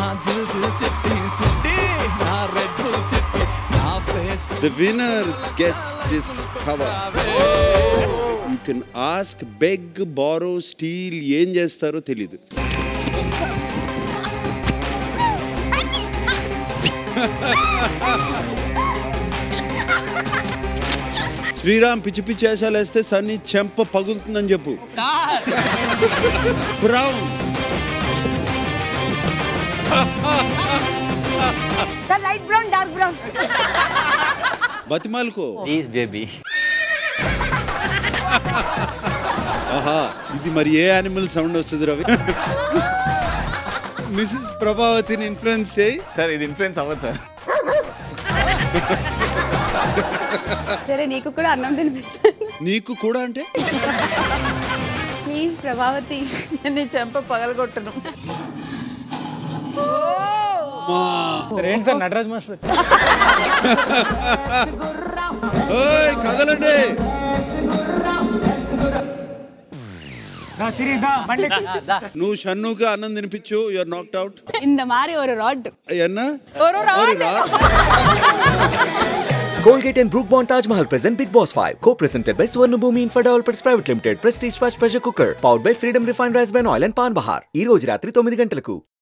జిల్ జిల్ చిట్టి చిట్టి నా రెడ్ బుల్ చిట్టి నా face The winner gets this power. You can ask, beg, borrow, steal, ఏం చేస్తారో తెలీదు శ్రీరామ్ పిచ్చి పిచ్చి వేషాలు వేస్తే సన్నీ చెంప పగులుతుందని చెప్పు brown sir light brown dark brown బతిమాలుకో ప్లీజ్ బేబీ ఆహా ఇది మరి ఏ యానిమల్ సౌండ్ వస్తుంది రవి మిస్సెస్ ప్రభావతిని ఇన్ఫ్లుయెన్స్ చేయి సార్ ఇది ఇన్ఫ్లుయెన్స్ అవ్వదు సార్ సరే నీకు కూడా అన్నం తినిపిస్తాను నీకు కూడా అంటే ప్లీజ్ ప్రభావతి నీ చెంప పగలగొట్టను ఏంటి సార్ నటరాజ్ మాస్టర్ వచ్చి ఓయ్ కదలండి నువ్వు షన్నుగా అన్నం తినిపించు యూఆర్ నాక్డ్ అవుట్ இந்த மாதிரி ஒரு ராட் అన్నా ஒரு rod. Colgate and Brook Bond Taj Mahal present Big Boss 5. Co-presented by Swarna Bhoomi Infra Developers Private Limited. Prestige Fast Pressure Cooker. Powered by Freedom Refined Rice Bran Oil and Pan Bahar. ఈ రోజు రాత్రి తొమ్మిది గంటలకు